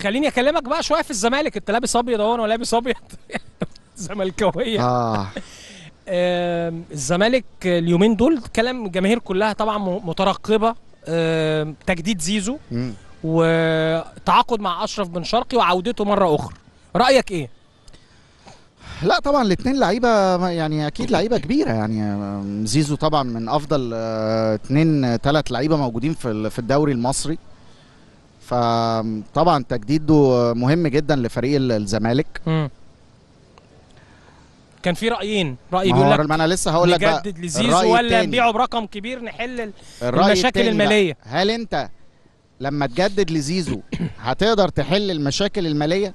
خليني اكلمك بقى شويه في الزمالك انت لابس ابيض اهو انا لابس ابيض زملكاويه اه آم، الزمالك اليومين دول كلام الجماهير كلها طبعا م- مترقبه آم، تجديد زيزو مم. وتعاقد مع اشرف بن شرقي وعودته مره اخرى رايك ايه لا طبعا الاثنين لعيبه يعني اكيد لعيبه كبيره يعني آم، زيزو طبعا من افضل آه، اثنين ثلاث لعيبه موجودين في ال- في الدوري المصري فطبعا تجديده مهم جدا لفريق ال- الزمالك مم. كان في رايين راي ما بيقول هو لك ما انا لسه هقول لك بقى نجدد لزيزو الرأي ولا التاني. نبيعه برقم كبير نحل ال- الرأي المشاكل التاني بقى، المالية. هل انت لما تجدد لزيزو هتقدر تحل المشاكل الماليه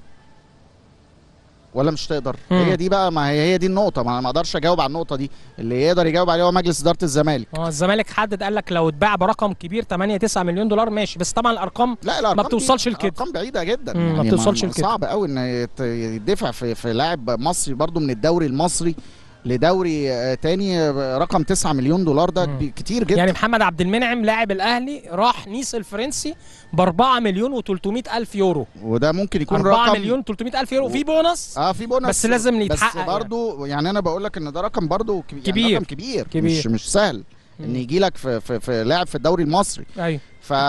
ولا مش تقدر مم. هي دي بقى ما هي هي دي النقطه ما انا ما اقدرش اجاوب على النقطه دي اللي يقدر يجاوب عليها هو مجلس اداره الزمالك اه الزمالك حدد قال لك لو اتباع برقم كبير 8 9 مليون دولار ماشي بس طبعا الارقام لا الارقام دي بتوصلش لكده. ارقام بعيده جدا مم، ما بتوصلش لكده. صعب قوي ان يت- يدفع في في لاعب مصري برضو من الدوري المصري لدوري آه، تاني آه، رقم 9 مليون دولار ده مم. كبي- كتير جدا يعني محمد عبد المنعم لاعب الاهلي راح نيس الفرنسي ب 4 مليون و300 الف يورو وده ممكن يكون 4 رقم مليون 300 الف يورو في بونص اه في بونص بس لازم يتحقق بس يعني. برضو يعني, انا بقول لك ان ده رقم برضو كبير كبير. يعني رقم كبير, كبير. مش مش سهل ان مم. يجي لك في, في, في لاعب في الدوري المصري ايوه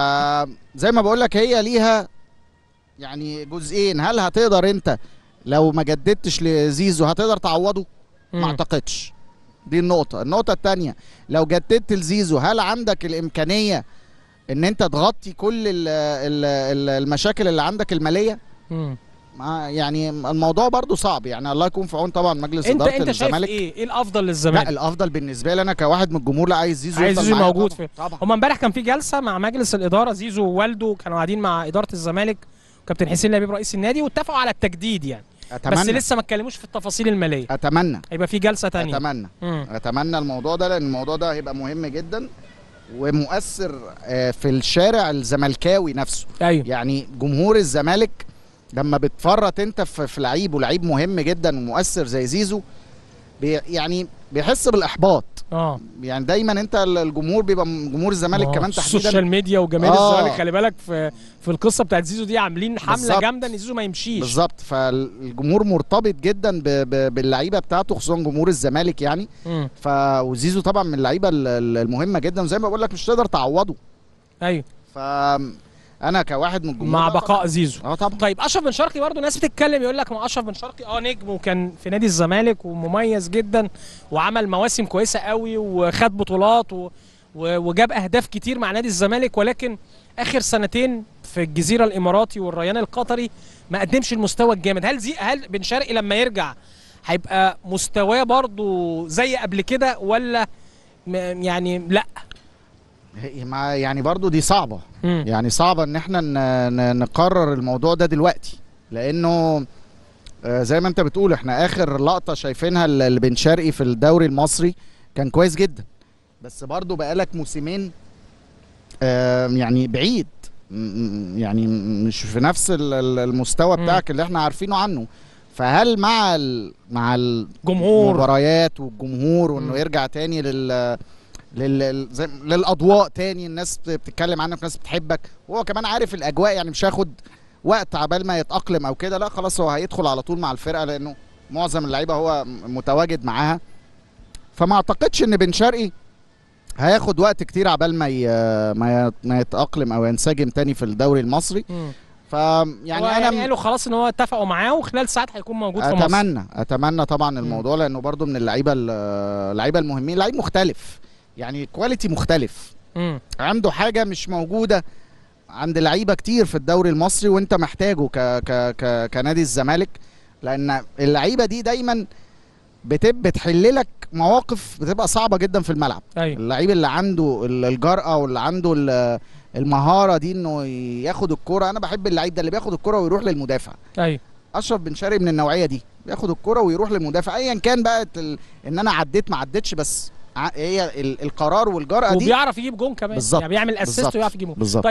فزي ما بقول لك هي ليها يعني جزئين هل هتقدر انت لو ما جددتش لزيزو هتقدر تعوضه ما مم. اعتقدش دي النقطة النقطة التانية لو جددت لزيزو هل عندك الإمكانية إن أنت تغطي كل ال ال ال المشاكل اللي عندك المالية مم. ما يعني الموضوع برضو صعب يعني الله يكون في عون طبعا مجلس انت إدارة انت شايف الزمالك ايه ايه الافضل لا للزمالك الأفضل بالنسبة لي أنا كواحد من الجمهور لا عايز زيزو عايز يفضل زيزو معايا موجود طبعا, طبعا. هما امبارح كان في جلسه مع مجلس الاداره زيزو ووالده كانوا قاعدين مع اداره الزمالك وكابتن حسين لبيب رئيس النادي واتفقوا على التجديد يعني أتمنى بس لسه ما اتكلموش في التفاصيل الماليه أتمنى هيبقى في جلسه تانية أتمنى مم. اتمنى الموضوع ده لان الموضوع ده هيبقى مهم جدا ومؤثر آه، في الشارع الزملكاوي نفسه ايوه يعني جمهور الزمالك لما بتفرط انت في في لعيب ولعيب مهم جدا ومؤثر زي زيزو بي يعني بيحس بالاحباط اه يعني دايما انت ال- الجمهور بيبقى م- جمهور الزمالك آه، كمان تحديدا السوشيال ميديا وجماهير آه. الزمالك خلي بالك في في القصه بتاعت زيزو دي عاملين حمله بالظبط. جامده ان زيزو ما يمشيش بالظبط فالجمهور مرتبط جدا ب- ب- باللعيبه بتاعته خصوصا جمهور الزمالك يعني مم. ف وزيزو طبعا من اللعيبه ال- ال- المهمه جدا وزي ما بقول لك مش تقدر تعوضه ايوه ف انا كواحد من الجمهور مع لا بقاء طبعاً. زيزو اه طبعا طيب اشرف بن شرقي برضه ناس بتتكلم يقول لك ما اشرف بن شرقي اه نجم وكان في نادي الزمالك ومميز جدا وعمل مواسم كويسه قوي وخد بطولات و... و... وجاب اهداف كتير مع نادي الزمالك ولكن اخر سنتين في الجزيره الاماراتي والريان القطري ما قدمش المستوى الجامد هل زي هل بن شرقي لما يرجع هيبقى مستواه برضه زي قبل كده ولا م... يعني لا هي- مع يعني برضو دي صعبه مم. يعني صعبه ان احنا ن- ن- نقرر الموضوع ده دلوقتي لانه آه، زي ما انت بتقول احنا اخر لقطه شايفينها ل- لبن شرقي في الدوري المصري كان كويس جدا بس برضو بقالك موسمين آه، يعني بعيد م- م- يعني م- مش في نفس ال- ال- المستوى مم. بتاعك اللي احنا عارفينه عنه فهل مع ال مع جمهور المباريات والجمهور وانه مم. يرجع تاني لل لل... زي... للاضواء تاني الناس بت- بتتكلم عنك الناس بتحبك وهو كمان عارف الاجواء يعني مش هياخد وقت عبال ما يتاقلم او كده لا خلاص هو هيدخل على طول مع الفرقه لانه معظم اللعيبه هو م- متواجد معاها فما اعتقدش ان بن شرقي هياخد وقت كتير عبال ما ي... ما, ي... ما يتاقلم او ينسجم تاني في الدوري المصري مم. فيعني يعني انا يعني قالوا خلاص ان هو اتفقوا معاه وخلال ساعات هيكون موجود في مصر اتمنى اتمنى طبعا الموضوع لانه برضو من اللعيبه ال- اللعيبه المهمين لعيب مختلف يعني كواليتي مختلف مم. عنده حاجه مش موجوده عند لعيبه كتير في الدوري المصري وانت محتاجه ك ك ك كنادي الزمالك لان اللعيبه دي دايما بتب بتحل لك مواقف بتبقى صعبه جدا في الملعب ايوه اللعيب اللي عنده ال- الجرأة واللي عنده ال- المهارة دي انه ياخد الكرة انا بحب اللعيب ده اللي بياخد الكرة ويروح للمدافع ايوه اشرف بن شرقي من النوعيه دي بياخد الكرة ويروح للمدافع ايا كان بقى ال... ان انا عديت ما عدتش بس ع- هي ال... القرار والجرأة دي وبيعرف يجيب جون كمان بالظبط، يعني بيعمل اسيست بالظبط. ويعرف يجيب جون بالظبط